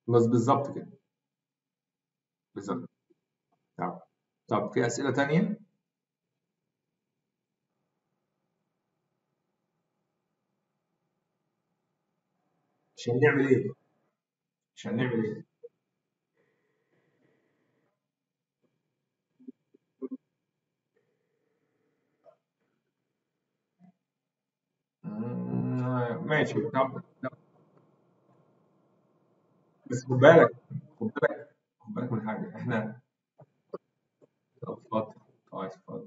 بس بالظبط كده بالظبط طب طب في اسئله تانية عشان نعمل ايه عشان نعمل ايه مم، ماشي طب طب، بس خد بالك خد بالك خد بالك من حاجه احنا طب اتفضل طيب اتفضل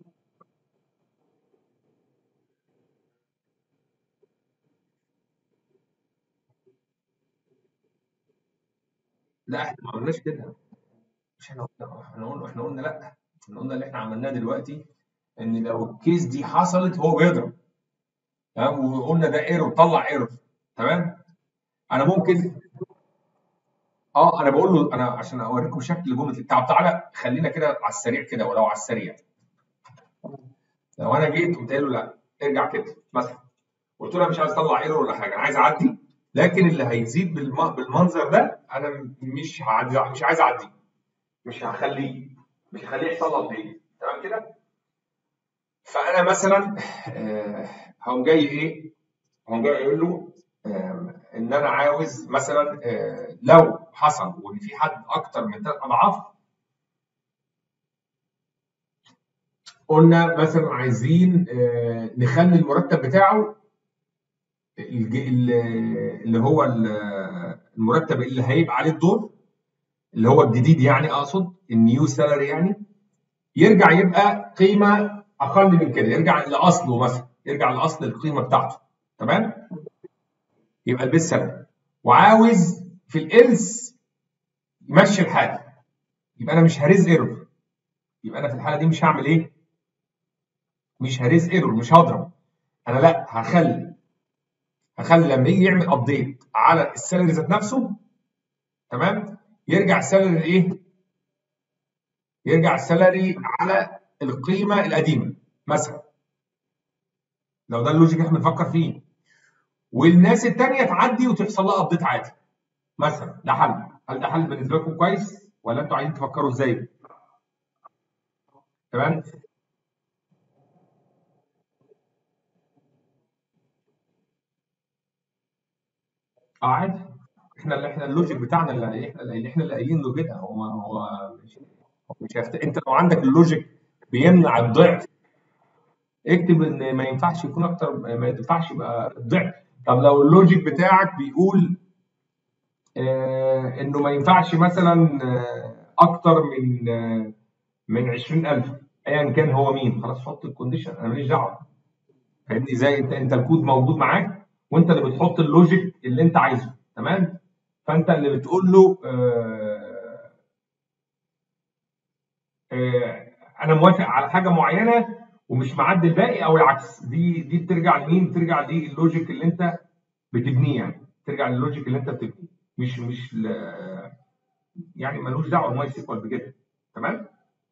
لا احنا ما عملناش كده مش احنا قلنا احنا قلنا احنا قلنا لا احنا قلنا اللي احنا عملناه دلوقتي ان لو الكيس دي حصلت هو بيضرب تمام وقلنا ده ايرور طلع ايرور تمام انا ممكن اه انا بقول له انا عشان اوريكم شكل جمله طب تعالى خلينا كده على السريع كده ولو على السريع لو انا جيت قمت قايل له لا ارجع كده مثلا قلت له انا مش عايز اطلع ايرور ولا حاجه انا عايز اعدي لكن اللي هيزيد بالم- بالمنظر ده انا مش هعدي مش عايز اعديه مش هخليه مش هخليه يحصل له ابديت تمام كده فانا مثلا آه، هقوم جاي ايه هقوم جاي اقول له آه، ان انا عاوز مثلا آه، لو حصل وان في حد اكتر من ثلاث اضعاف قلنا مثلا عايزين آه، نخلي المرتب بتاعه الج- ال- اللي هو ال- المرتب اللي هيبقى عليه الدور اللي هو الجديد يعني اقصد النيو سالري يعني يرجع يبقى قيمه اقل من كده يرجع لاصله مثلا يرجع لاصل القيمه بتاعته تمام يبقى البيس سالري وعاوز في الالس يمشي الحال يبقى انا مش هريز ايرور يبقى انا في الحاله دي مش هعمل ايه مش هريز ايرور مش هضرب انا لا هخلي هخلي لما يجي يعمل ابديت على السالري ذات نفسه تمام يرجع السالري ايه يرجع السالري على القيمه القديمه مثلا لو ده اللوجيك اللي احنا بنفكر فيه والناس التانيه تعدي وتحصل لها ابديت عادي مثلا ده حل هل ده حل بالنسبه لكم كويس ولا انتوا عايزين تفكروا ازاي تمام اه عادي احنا اللي احنا اللوجيك بتاعنا اللي احنا اللي احنا اللي قايلين له كده هو هو مش هو مش هيخت... انت لو عندك اللوجيك بيمنع الضعف اكتب ان ما ينفعش يكون اكتر ما ينفعش يبقى الضعف طب لو اللوجيك بتاعك بيقول آه انه ما ينفعش مثلا آه اكتر من آه من 20000 ايا كان هو مين خلاص حط الكونديشن انا ماليش دعوه فاهمني ازاي انت انت الكود موجود معاك وانت اللي بتحط اللوجيك اللي انت عايزه تمام فانت اللي بتقول له آه آه انا موافق على حاجه معينه ومش معدي الباقي او العكس دي دي بترجع لمين؟ بترجع للوجيك اللي انت بتبنيه يعني ترجع للوجيك اللي انت بتبنيه مش مش ل... يعني ملوش دعوه بماي سيكوال بكده تمام؟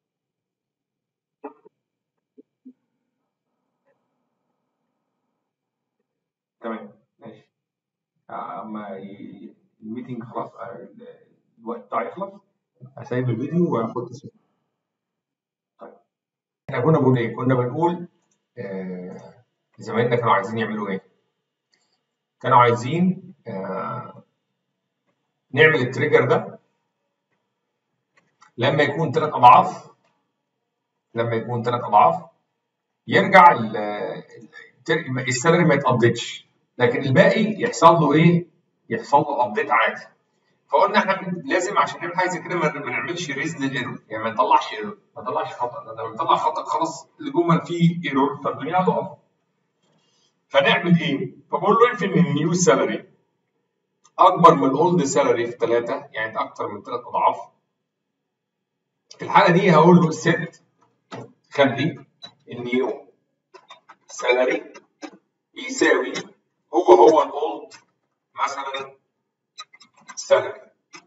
تمام ماشي اما ي- الميتنج خلاص آه، الوقت بتاعي يخلص هسيب الفيديو واخد اسمه طيب احنا كنا بنقول ايه؟ كنا بنقول آه زمايلنا كانوا عايزين يعملوا ايه؟ كانوا عايزين آه نعمل التريجر ده لما يكون ثلاث اضعاف لما يكون ثلاث اضعاف يرجع ال- ال- السالري ما يتابديتش لكن الباقي يحصل له ايه؟ يحصل له ابديت عادي فقلنا احنا بن- لازم عشان نعمل حاجه زي كده ما ما نعملش ريز للايرور يعني ما نطلعش ايرور ما نطلعش خطا لان لما نطلع خطا خلاص الجمل فيه ايرور فالدنيا هتقف فنعمل ايه؟ فبقول له اقفل ان النيو سالري اكبر من الاولد سالري في ثلاثه يعني اكتر من ثلاث اضعاف في الحاله دي هقول له ست خلي النيو سالري يساوي هو هو الاولد مثلا سالري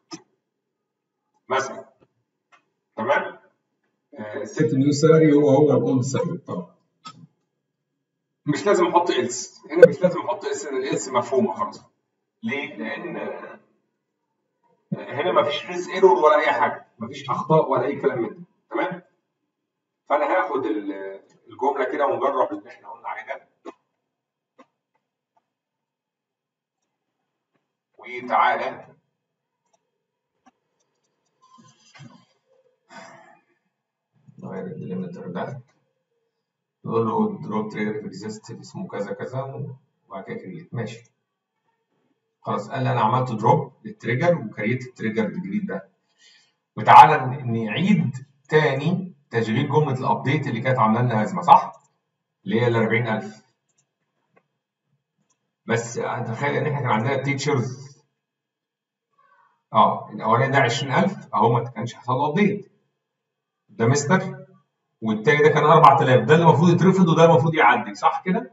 مثلا تمام ست نيو سالري هو هو الاولد سالري طبعا مش لازم احط إلس هنا مش لازم احط إلس لان الإلس مفهومه خلاص ليه؟ لان هنا مفيش ريز ايرور ولا اي حاجه مفيش اخطاء ولا اي كلام من ده تمام فانا هاخد الجمله كده ونجرب اللي احنا قلنا عليه ده وتعالى نغير الليمتر ده نقول له دروب تريجر اكزيست اسمه كذا كذا وبعد كده كريت ماشي خلاص قال لي انا عملت دروب للتريجر وكريت التريجر الجديد ده وتعالى نعيد تاني تشغيل جمله الابديت اللي كانت عامله لنا ازمه صح؟ اللي هي ال 40000 بس تخيل ان احنا كان عندنا تيتشرز اه الاولاني ده 20000 اهو ما كانش حصل له ابديت ده مستر والتاني ده كان 4000 ده اللي المفروض يترفض وده المفروض يعدي صح كده؟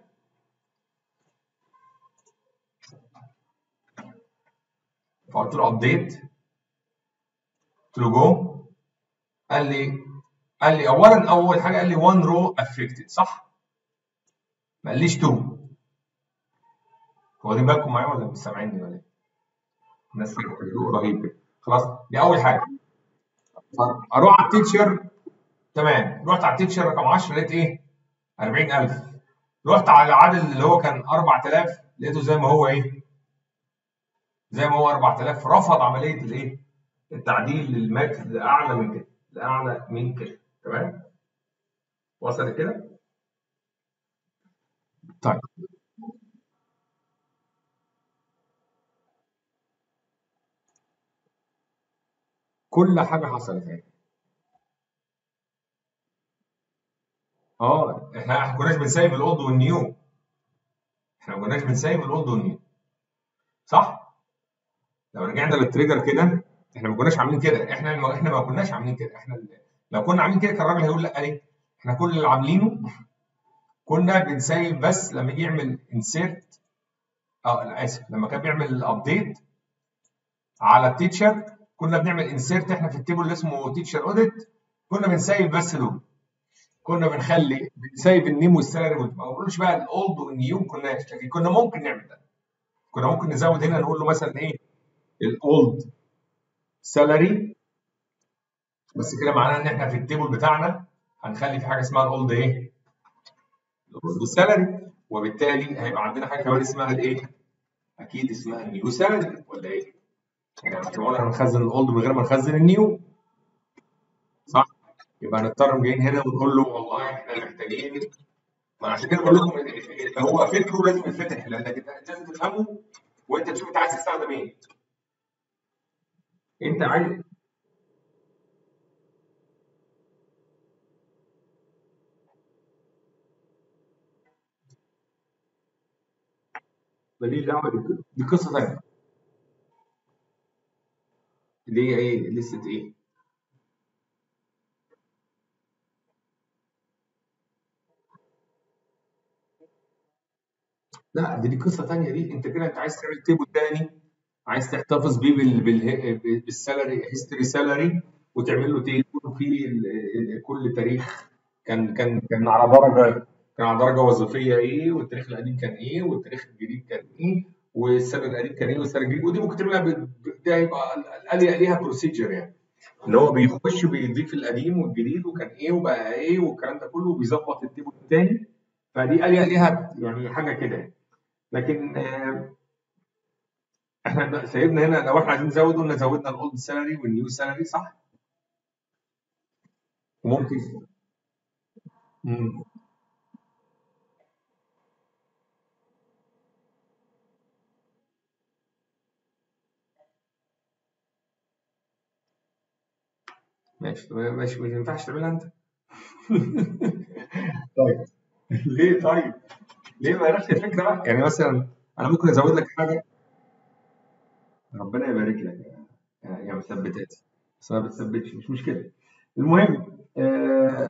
فقلت له ابديت قلت له جو قال لي قال لي اولا اول حاجه قال لي 1 رو افكتد صح؟ ما قاليش 2 واخدين بالكم معايا ولا مش سامعيني ولا ايه؟ الناس رهيب كده خلاص دي اول حاجه اروح على التيتشر تمام رحت على التيتشر رقم 10 لقيت ايه 40000 رحت على العدد اللي هو كان 4000 لقيته زي ما هو ايه زي ما هو 4000 رفض عمليه الايه التعديل للماكس لاعلى من كده لاعلى من كده تمام وصلت كده طيب كل حاجه حصلت اهي اه احنا ما كناش بنسيب الاولد والنيو احنا ما كناش بنسيب الاولد والنيو صح لو رجعنا للتريجر كده احنا ما كناش عاملين كده احنا ما احنا ما كناش عاملين كده احنا لو كنا عاملين كده كان الراجل هيقول لا ليه احنا كل اللي عاملينه كنا بنسيب بس لما يجي يعمل انسيرت اه انا اسف لما كان بيعمل الابديت على التيتشر كنا بنعمل انسيرت احنا في التيبل اللي اسمه تيتشر اوديت كنا بنسيب بس دول كنا بنخلي بنسيب النيم والسالري ما بنقولش بقى الاولد والنيو ما كناش لكن كنا ممكن نعمل ده كنا ممكن نزود هنا نقول له مثلا ايه الاولد سالري بس كده معناه ان احنا في التيبل بتاعنا هنخلي في حاجه اسمها الاولد ايه؟ الاولد سالري وبالتالي هيبقى عندنا حاجه كمان اسمها الايه؟ اكيد اسمها النيو سالري ولا ايه؟ يعني مش معقول هنخزن الاولد من غير ما نخزن النيو صح؟ يبقى هنضطر جايين هنا ونقول له والله احنا محتاجين ما عشان كده بقول لكم هو فكره لازم يتفتح لانك انت لازم تفهمه وانت تشوف انت عايز تستخدم ايه. انت عايز ماليش دعوه دي دي قصه ثانيه. اللي هي ايه؟ لسه ايه؟ لا دي, دي قصه ثانيه دي انت كده انت عايز تعمل تيبل ثاني عايز تحتفظ بيه بال بال بالسالري هيستوري سالري وتعمل له تيبل فيه كل تاريخ كان كان كان على درجه كان على درجه وظيفيه ايه والتاريخ القديم كان ايه والتاريخ الجديد كان ايه والسنه القديم كان ايه والسنه الجديد ودي ممكن تعملها ده يبقى الاليه ليها بروسيجر يعني اللي هو بيخش بيضيف القديم والجديد وكان ايه وبقى ايه والكلام ده كله وبيظبط التيبل الثاني فدي اليه ليها يعني حاجه كده لكن احنا سيبنا هنا لو احنا عايزين نزود قلنا زودنا الاولد سالري والنيو سالري صح؟ وممكن مم. ماشي ماشي ما ينفعش تعملها انت طيب ليه طيب؟ ليه ما نفس الفكره بقى؟ يعني مثلا انا ممكن ازود لك حاجه ربنا يبارك لك يا يا مثبتاتي بس ما بتثبتش مش مشكله المهم آه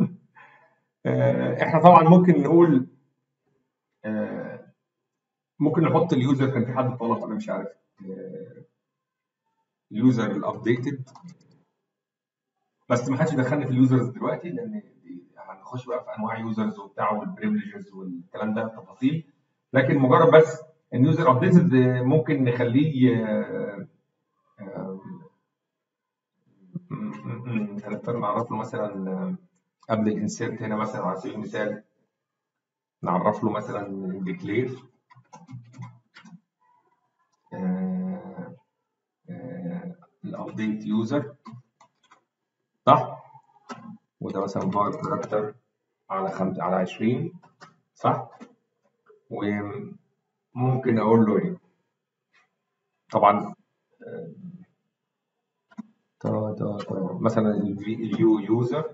آه احنا طبعا ممكن نقول آه ممكن نحط اليوزر كان في حد طلب انا مش عارف اليوزر الابديتد بس ما حدش يدخلني في اليوزرز دلوقتي لان هنخش بقى في انواع يوزرز وبتاع والبريفليجز والكلام ده تفاصيل لكن مجرد بس اليوزر ابديتد ممكن نخليه هنضطر نعرف له مثلا قبل الانسيرت هنا مثلا على سبيل المثال نعرف له مثلا ديكلير الابديت يوزر صح وده مثلا فار كاركتر على خمسة على 20 صح وممكن اقول له ايه طبعا تا تا تا مثلا اليو يوزر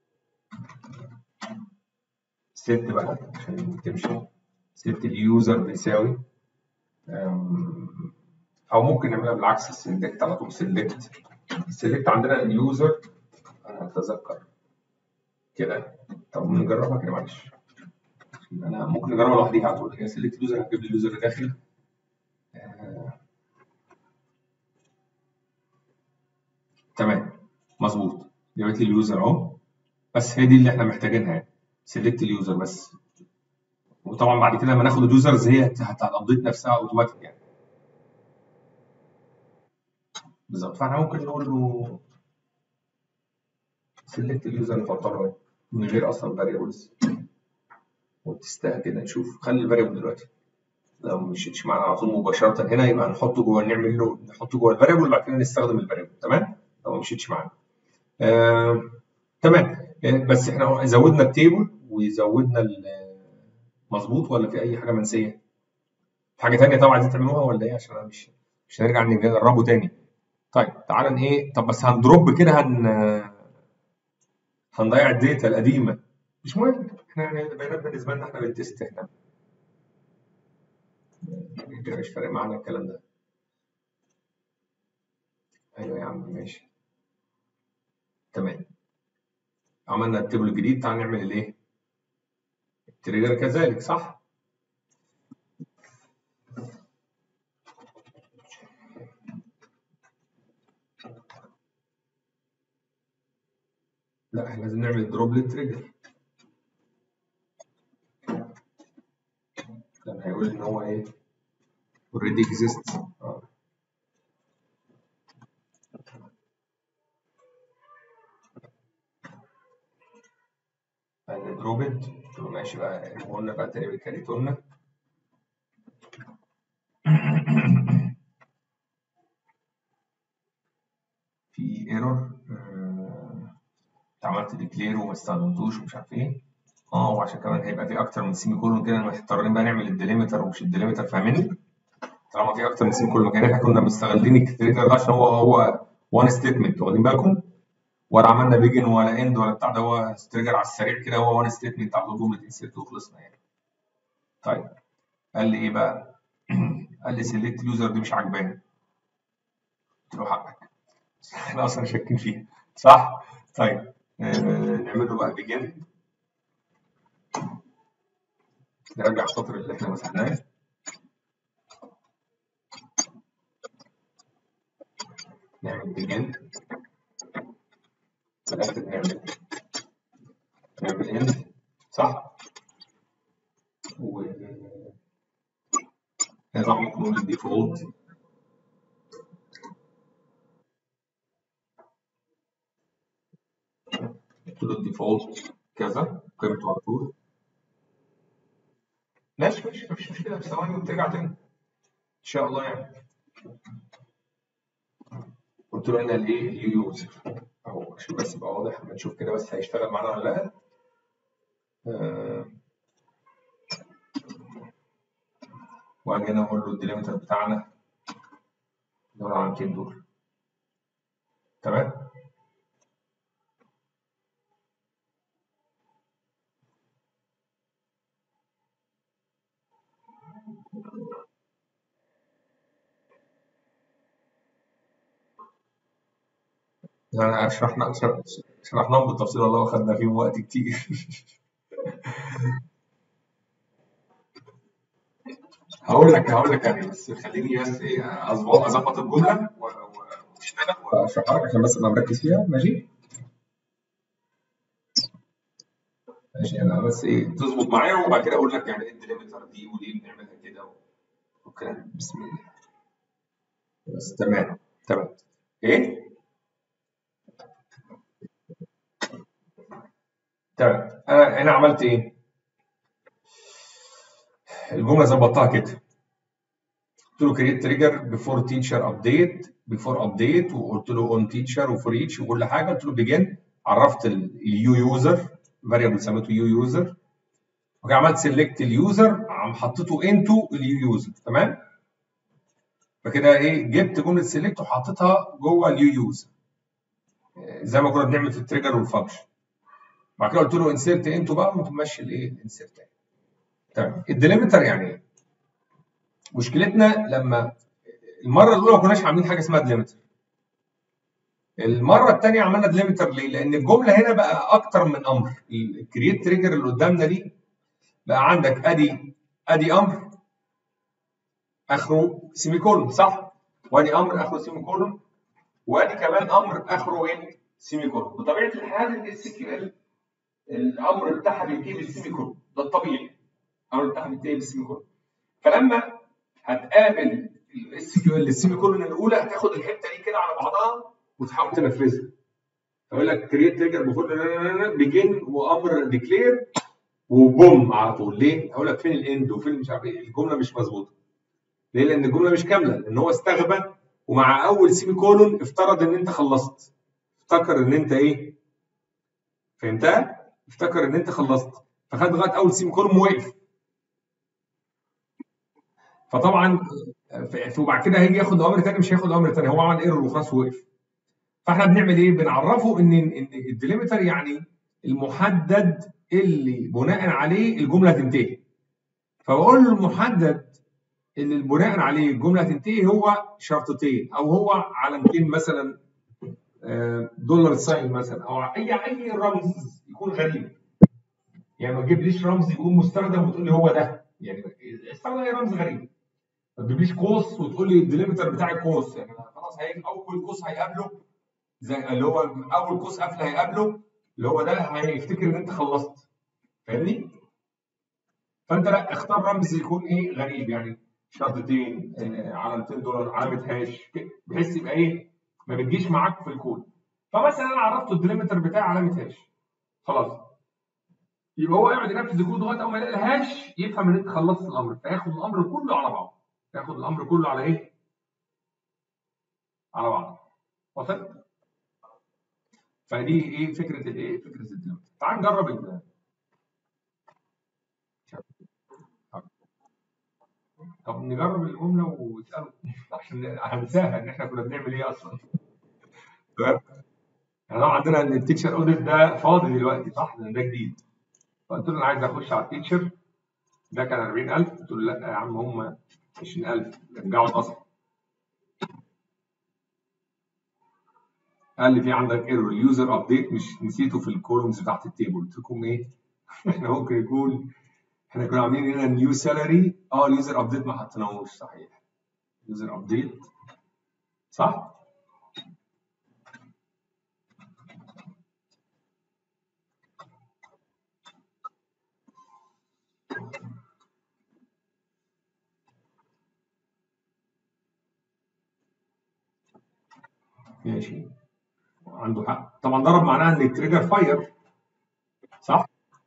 ست بقى عشان تمشي ست اليوزر بيساوي او ممكن نعملها بالعكس السلكت على طول سلكت السلكت عندنا اليوزر انا اتذكر كده طب نجربها كده معلش انا ممكن نجربها لوحديها على طول هي سلكت اليوزر هتجيب لي اليوزر اللي داخل آه. تمام مظبوط جابت لي اليوزر اهو بس هي دي اللي احنا محتاجينها يعني سلكت اليوزر بس وطبعا بعد كده لما ناخد اليوزرز هي هتابديت نفسها اوتوماتيك يعني بالظبط فاحنا ممكن نقول له سلكت اليوزر نفلتره من غير اصلا فاريبلز وتستها كده نشوف خلي الفاريبل دلوقتي لو مشيتش معانا على طول مباشره هنا يبقى نحطه جوه نعمل له نحطه جوه الفاريبل وبعد كده نستخدم الفاريبل تمام لو ما مشيتش معانا آه، تمام بس احنا زودنا التيبل وزودنا مظبوط ولا في اي حاجه منسيه؟ في حاجه ثانيه طبعا عايزين تعملوها ولا ايه عشان مش مش هنرجع نجربه تاني طيب تعالى ايه طب بس هندروب كده هن هنضيع الداتا القديمه مش مهم احنا يعني البيانات بالنسبه لنا احنا بنتست احنا مش فارق معانا الكلام ده ايوه يا عم ماشي تمام عملنا التيبل الجديد تعال نعمل الايه التريجر كذلك صح لا احنا لازم نعمل دروب للتريجر كان هيقول ان هو ايه already exists اه دروبت قلت له ماشي بقى قلنا بقى تاني بالكاريتونا في ايرور انت عملت ديكلير وما استخدمتوش ومش عارف ايه اه وعشان كمان هيبقى في اكتر من سيمي كولون كده محتارين بقى نعمل الديليمتر ومش الديليمتر فاهمني؟ طالما في اكتر من سيمي كولون كان احنا كنا مستغلين الكتريتر ده عشان هو هو وان ستيتمنت واخدين بالكم؟ ولا عملنا بيجن ولا اند ولا بتاع ده هو تريجر على السريع كده هو وان ستيتمنت على جمله انسيرت وخلصنا يعني. طيب قال لي ايه بقى؟ قال لي سيلكت اليوزر دي مش عجباني. قلت له حقك. احنا اصلا شاكين فيها صح؟ طيب آه نعمل له بقى بيجن نرجع السطر اللي احنا مسحناه نعمل بيجن في الاخر نعمل نعمل اند صح و طبعا ممكن نقول الديفولت قلت له الديفولت كذا قيمته على طول ماشي ماشي مفيش مشكلة في ثواني وبترجع تاني إن شاء الله يعني قلت له هنا الإيه اليو يوزر أهو عشان بس يبقى واضح أما نشوف كده بس هيشتغل معانا ولا لأ آه. وأجي أنا أقول له الديليمتر بتاعنا دول على 200 دول تمام يعني شرحنا شرحناهم بالتفصيل والله واخدنا فيهم وقت كتير هقول لك هقول لك يعني بس خليني بس ايه اظبط اظبط الجمله واشتغل واشرحها لك عشان بس ابقى مركز فيها ماشي ماشي انا بس ايه تظبط معايا وبعد كده اقول لك يعني ايه الديليمتر دي وليه بنعملها كده وكده بسم الله بس تمام تمام ايه تمام انا انا عملت ايه الجمله ظبطتها كده قلت له كريت تريجر بيفور تيتشر ابديت بيفور ابديت وقلت له اون تيتشر وفور ايتش وكل حاجه قلت له بيجن عرفت اليو يوزر فاريبل سميته يو يوزر وكده عملت سيلكت اليوزر عم حطيته انتو اليو يوزر تمام فكده ايه جبت جمله سيلكت وحطيتها جوه اليو يوزر زي ما كنا بنعمل في التريجر والفانكشن بعد كده قلت له انسيرت انتو بقى وتمشي الايه الانسيرت تمام الديليمتر يعني ايه؟ مشكلتنا لما المره الاولى ما كناش عاملين حاجه اسمها ديليمتر المره الثانيه عملنا ديليمتر ليه؟ لان الجمله هنا بقى اكتر من امر الكرييت تريجر اللي قدامنا دي بقى عندك ادي ادي امر اخره سيمي كولون صح؟ وادي امر اخره سيمي كولون وادي كمان امر اخره ايه؟ سيمي كولون بطبيعه الحال الاس كيو ال الامر بتاعها بينتهي بالسيمي كولون ده الطبيعي الامر بتاعها بينتهي بالسيمي كولون فلما هتقابل الاس كيو ال السيمي كولون الاولى هتاخد الحته دي كده على بعضها وتحاول تنفذها فيقول لك كريت تريجر بيفور بيجن وامر ديكلير وبوم على طول ليه؟ اقول لك فين الاند وفين مش عارف ايه الجمله مش مظبوطه ليه؟ لان الجمله مش كامله لان هو استغبى ومع اول سيمي كولون افترض ان انت خلصت افتكر ان انت ايه؟ فهمتها؟ افتكر ان انت خلصت فخد لغايه اول سيمي كولون ووقف فطبعا وبعد كده هيجي ياخد امر ثاني مش هياخد امر ثاني هو عمل ايرور وخلاص وقف فاحنا بنعمل ايه؟ بنعرفه ان ان الديليمتر يعني المحدد اللي بناء عليه الجمله هتنتهي فبقول له المحدد اللي بناء عليه الجمله هتنتهي هو شرطتين او هو علامتين مثلا دولار ساين مثلا او اي اي رمز يكون غريب يعني ما تجيبليش رمز يكون مستخدم وتقول لي هو ده يعني استخدم اي رمز غريب ما تجيبليش قوس وتقول لي الديليمتر بتاع القوس يعني خلاص هيجي اول قوس هيقابله زي اللي هو اول قوس قفل هيقابله اللي هو ده هيفتكر ان انت خلصت فاهمني؟ فانت لا اختار رمز يكون ايه غريب يعني شرطتين آه، علامتين دولار علامه هاش بحيث يبقى ايه ما بتجيش معاك في الكود فمثلا انا عرفته الديليمتر بتاع علامه هاش خلاص يبقى هو يقعد ينفذ الكود لغايه اول ما يلاقي الهاش يفهم ان انت خلصت الامر فياخد الامر كله على بعضه ياخد الامر كله على ايه؟ على بعضه وصلت؟ فدي ايه فكره الايه؟ فكره الديليمتر تعال نجرب ال طب نجرب الجمله واساله عشان هنساها ان احنا كنا بنعمل ايه اصلا تمام يعني طبعا عندنا ان التيتشر اوديت ده فاضي دلوقتي صح لان ده جديد فقلت له انا عايز اخش على التيتشر ده كان 40000 قلت له لا يا عم هم 20000 رجعوا الاصل قال لي في عندك ايرور يوزر ابديت مش نسيته في الكولومز بتاعت التيبل قلت لكم ايه احنا ممكن يكون احنا كنا عاملين هنا نيو سالري اه اليوزر ابديت ما حطيناهوش صحيح يوزر ابديت صح ماشي عنده حق طبعا ضرب معناها ان التريجر فاير صح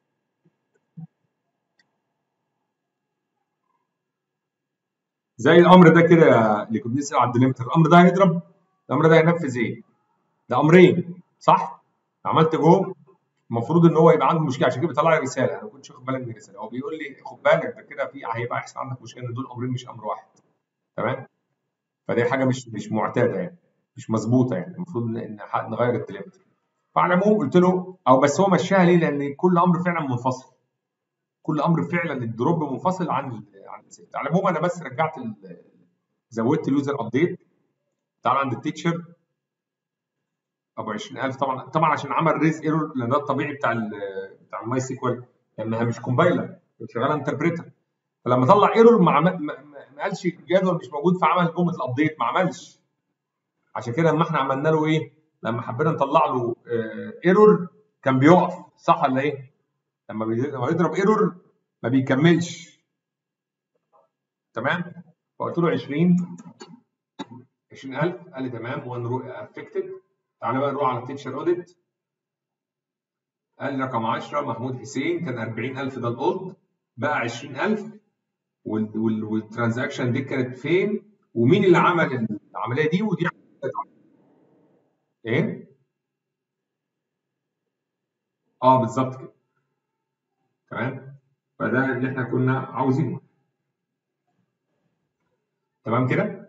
زي الامر ده كده اللي كنا بنسال على الديليمتر الامر ده هيضرب الامر ده هينفذ ايه ده امرين صح عملت جو المفروض ان هو يبقى عنده مشكله عشان كده بيطلع لي رساله انا ما كنتش واخد بالي من الرساله هو بيقول لي خد بالك ده كده في هيبقى يحصل عندك مشكله ان دول امرين مش امر واحد تمام فدي حاجه مش مش معتاده يعني مش مظبوطه يعني المفروض ان نغير الديليمتر فعلى العموم قلت له او بس هو مشاها ليه لان كل امر فعلا منفصل كل امر فعلا الدروب منفصل عن عن الست على العموم انا بس رجعت زودت اليوزر ابديت تعال عند التيتشر ابو 20000 طبعا طبعا عشان عمل ريز ايرور لان ده الطبيعي بتاع ال بتاع الماي سيكوال لانها مش كومبايلر شغاله انتربريتر فلما طلع ايرور ما, ما, ما قالش الجدول مش موجود فعمل جمله الابديت ما عملش عشان كده لما احنا عملنا له ايه لما حبينا نطلع له ايرور كان بيقف صح ولا ايه لما بيضرب ايرور ما بيكملش تمام فقلت له 20 20000 قال لي تمام وان رو افكتد تعالى بقى نروح على تيتشر اوديت قال لي رقم 10 محمود حسين كان 40000 ده الاولد بقى 20000 والترانزاكشن دي كانت فين ومين اللي عمل العمليه دي ودي ايه؟ اه بالظبط كده تمام فده اللي احنا كنا عاوزينه تمام كده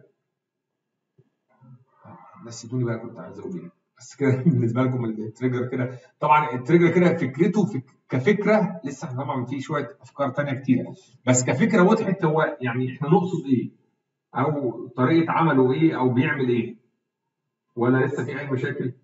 بس ادوني بقى كنت عايز اقول ايه بس كده بالنسبه لكم التريجر كده طبعا التريجر كده فكرته فك كفكره لسه احنا طبعا في شويه افكار ثانيه كتير بس كفكره وضحت هو يعني احنا نقصد ايه او طريقه عمله ايه او بيعمل ايه ولا لسه في اي مشاكل